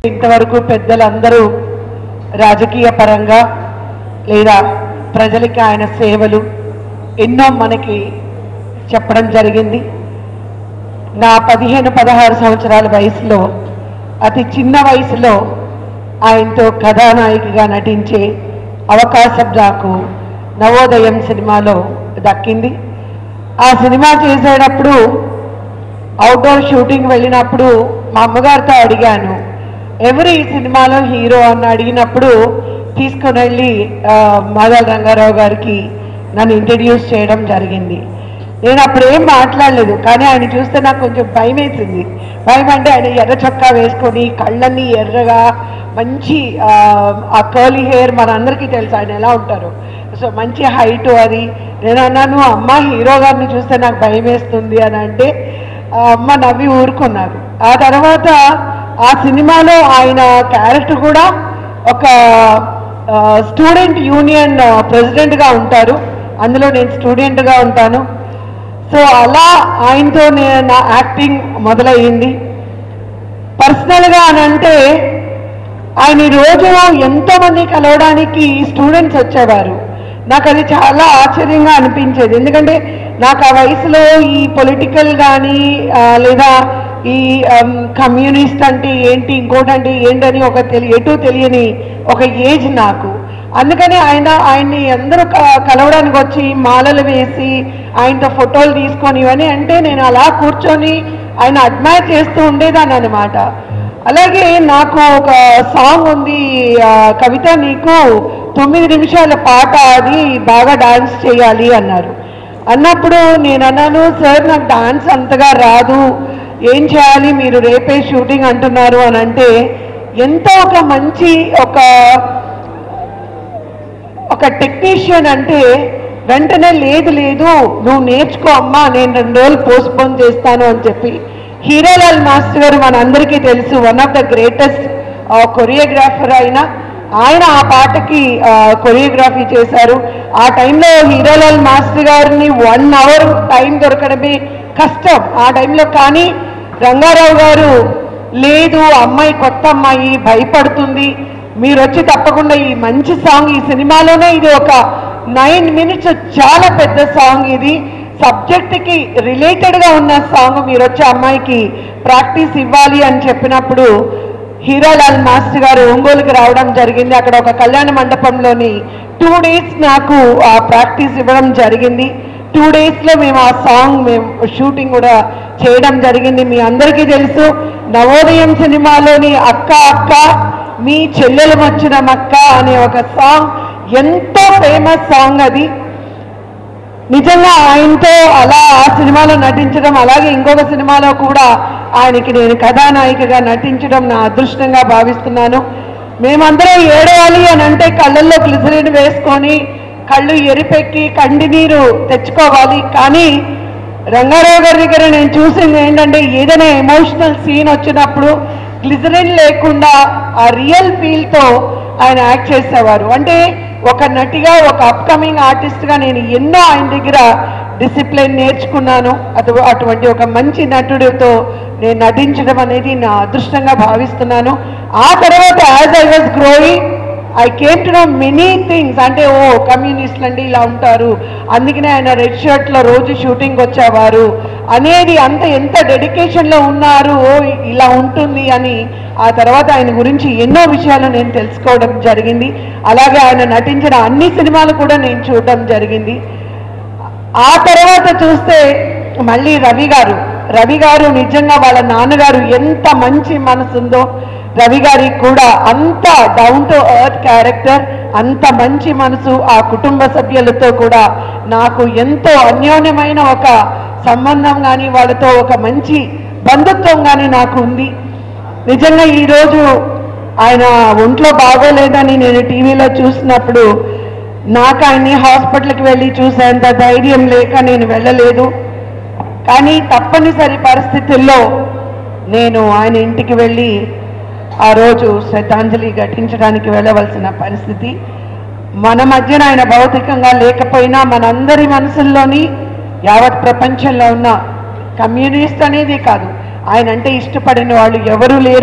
ఇంతవరకు పెద్దలందరూ రాజకీయ పరంగా లేదా ప్రజలకి ఆయన సేవలు ఎన్నో మనకి చెప్పడం జరిగింది నా పదిహేను పదహారు సంవత్సరాల వయసులో అతి చిన్న వయసులో ఆయనతో కథానాయికగా నటించే అవకాశం నాకు నవోదయం సినిమాలో దక్కింది ఆ సినిమా చేసేటప్పుడు అవుట్డోర్ షూటింగ్ వెళ్ళినప్పుడు మా అమ్మగారితో అడిగాను ఎవరు ఈ సినిమాలో హీరో అని అడిగినప్పుడు తీసుకుని వెళ్ళి ఆ, మాధవ రంగారావు గారికి నన్ను ఇంట్రడ్యూస్ చేయడం జరిగింది నేను అప్పుడు ఏం మాట్లాడలేదు కానీ ఆయన చూస్తే నాకు కొంచెం భయం వేసింది భయం అంటే ఆయన ఎర్ర చొక్కా వేసుకొని కళ్ళన్నీ ఎర్రగా మంచి ఆ, ఆ కర్లీ హెయిర్ మనందరికీ తెలుసు ఆయన ఎలా ఉంటారు సో మంచి హైట్ అది నేను అన్నాను అమ్మ హీరో గారిని చూస్తే నాకు భయం వేస్తుంది అని అంటే ఆ అమ్మ నవ్వి ఊరుకున్నారు ఆ తర్వాత ఆ సినిమాలో ఆయన క్యారెక్టర్ కూడా ఒక స్టూడెంట్ యూనియన్ ప్రెసిడెంట్గా ఉంటారు అందులో నేను స్టూడెంట్గా ఉంటాను సో అలా ఆయనతో నే- నా యాక్టింగ్ మొదలయ్యింది పర్సనల్గా అని అంటే ఆయన ఈ రోజు ఎంతో మంది కలవడానికి స్టూడెంట్స్ వచ్చేవారు నాకు అది చాలా ఆశ్చర్యంగా అనిపించేది ఎందుకంటే నాకు ఆ వయసులో ఈ పొలిటికల్ కానీ లేదా ఈ కమ్యూనిస్ట్ అంటే ఏంటి ఇంకోటి అంటే ఏంటని ఒక తెలి ఎటు తెలియని ఒక ఏజ్ నాకు అందుకని ఆయన ఆయన్ని అందరూ క- కలవడానికి వచ్చి మాలలు వేసి ఆయనతో ఫోటోలు తీసుకొని ఇవన్నీ అంటే నేను అలా కూర్చొని ఆయన అడ్మైర్ చేస్తూ ఉండేదాన్ని అనమాట అలాగే నాకు ఒక సాంగ్ ఉంది ఆ, కవిత నీకు తొమ్మిది నిమిషాల పాట అది బాగా డాన్స్ చేయాలి అన్నారు అన్నప్పుడు నేను అన్నాను సార్ నాకు డాన్స్ అంతగా రాదు ఏం చేయాలి మీరు రేపే షూటింగ్ అంటున్నారు అని అంటే ఎంతో ఒక మంచి ఒక ఒక టెక్నీషియన్ అంటే వెంటనే లేదు లేదు నువ్వు నేర్చుకో అమ్మా నేను రెండు రోజులు పోస్ట్పోన్ చేస్తాను అని చెప్పి హీరోలాల్ మాస్టర్ గారు మనందరికీ తెలుసు one of the greatest choreographer అయిన ఆయన ఆ పాటకి కొరియోగ్రఫీ చేశారు ఆ టైంలో హీరోలాల్ మాస్టర్ గారిని వన్ అవర్ టైం దొరకడమే కష్టం ఆ టైంలో కానీ రంగారావు గారు లేదు అమ్మాయి కొత్త అమ్మాయి భయపడుతుంది మీరు వచ్చి తప్పకుండా ఈ మంచి సాంగ్ ఈ సినిమాలోనే ఇది ఒక నైన్ మినిట్స్ చాలా పెద్ద సాంగ్ ఇది సబ్జెక్ట్కి రిలేటెడ్గా ఉన్న సాంగ్ మీరు వచ్చి అమ్మాయికి ప్రాక్టీస్ ఇవ్వాలి అని చెప్పినప్పుడు హీరాలాల్ మాస్టర్ గారు ఒంగోలుకి రావడం జరిగింది అక్కడ ఒక కళ్యాణ మండపంలోని టూ డేస్ నాకు ఆ ప్రాక్టీస్ ఇవ్వడం జరిగింది టూ డేస్లో మేము ఆ సాంగ్ మేము షూటింగ్ కూడా చేయడం జరిగింది మీ అందరికీ తెలుసు నవోదయం సినిమాలోని అక్క అక్క మీ చెల్లెలు వచ్చిన మక్క అనే ఒక సాంగ్ ఎంతో ఫేమస్ సాంగ్ అది నిజంగా ఆయనతో అలా ఆ సినిమాలో నటించడం అలాగే ఇంకొక సినిమాలో కూడా ఆయనకి నేను కథానాయికగా నటించడం నా అదృష్టంగా భావిస్తున్నాను మేమందరం ఏడవాలి అని అంటే కళ్ళల్లో గ్లిసరిన్ వేసుకొని కళ్ళు ఎరిపెక్కి కంటి నీరు తెచ్చుకోవాలి కానీ రంగారావు గారి దగ్గర నేను చూసింది ఏంటంటే ఏదైనా ఎమోషనల్ సీన్ వచ్చినప్పుడు గ్లిజరిన్ లేకుండా ఆ రియల్ ఫీల్తో ఆయన యాక్ట్ చేసేవారు అంటే ఒక నటిగా ఒక అప్కమింగ్ ఆర్టిస్ట్గా నేను ఎన్నో ఆయన దగ్గర డిసిప్లిన్ నేర్చుకున్నాను అటు అటువంటి ఒక మంచి నటుడితో నేను నటించడం అనేది నా అదృష్టంగా భావిస్తున్నాను ఆ తర్వాత as I was growing I came to know many things అంటే ఓ కమ్యూనిస్టులు అంటే ఇలా ఉంటారు అందుకనే ఆయన రెడ్ షర్ట్లో రోజు షూటింగ్ వచ్చేవారు అనేది అంత ఎంత డెడికేషన్లో ఉన్నారు ఓ ఇలా ఉంటుంది అని ఆ తర్వాత ఆయన గురించి ఎన్నో విషయాలు నేను తెలుసుకోవడం జరిగింది అలాగే ఆయన నటించిన అన్ని సినిమాలు కూడా నేను చూడడం జరిగింది ఆ తర్వాత చూస్తే మళ్ళీ రవి గారు రవి గారు నిజంగా వాళ్ళ నాన్నగారు ఎంత మంచి మనసుందో రవి గారికి కూడా అంత డౌన్ టు ఎర్త్ క్యారెక్టర్ అంత మంచి మనసు ఆ కుటుంబ సభ్యులతో కూడా నాకు ఎంతో అన్యోన్యమైన ఒక సంబంధం కానీ వాళ్ళతో ఒక మంచి బంధుత్వం కానీ నాకు ఉంది నిజంగా ఈరోజు ఆయన ఒంట్లో బాగోలేదని నేను టీవీలో చూసినప్పుడు నాకు ఆయన్ని హాస్పిటల్కి వెళ్ళి చూసేంత ధైర్యం లేక నేను వెళ్ళలేదు కానీ తప్పనిసరి పరిస్థితుల్లో నేను ఆయన ఇంటికి వెళ్ళి ఆ రోజు శ్రద్ధాంజలి ఘటించడానికి వెళ్ళవలసిన పరిస్థితి మన మధ్యన ఆయన భౌతికంగా లేకపోయినా మనందరి మనసుల్లోని యావత్ ప్రపంచంలో ఉన్న కమ్యూనిస్ట్ అనేది కాదు ఆయన అంటే ఇష్టపడిన వాళ్ళు ఎవరూ లేరు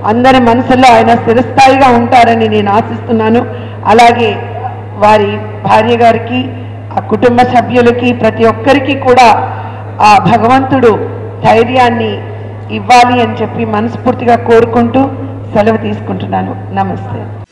అందరి మనసులో ఆయన స్థిరస్థాయిగా ఉంటారని నేను ఆశిస్తున్నాను అలాగే వారి భార్య గారికి ఆ కుటుంబ సభ్యులకి ప్రతి ఒక్కరికి కూడా ఆ భగవంతుడు ధైర్యాన్ని ఇవ్వాలి అని చెప్పి మనస్ఫూర్తిగా కోరుకుంటూ సెలవు తీసుకుంటున్నాను నమస్తే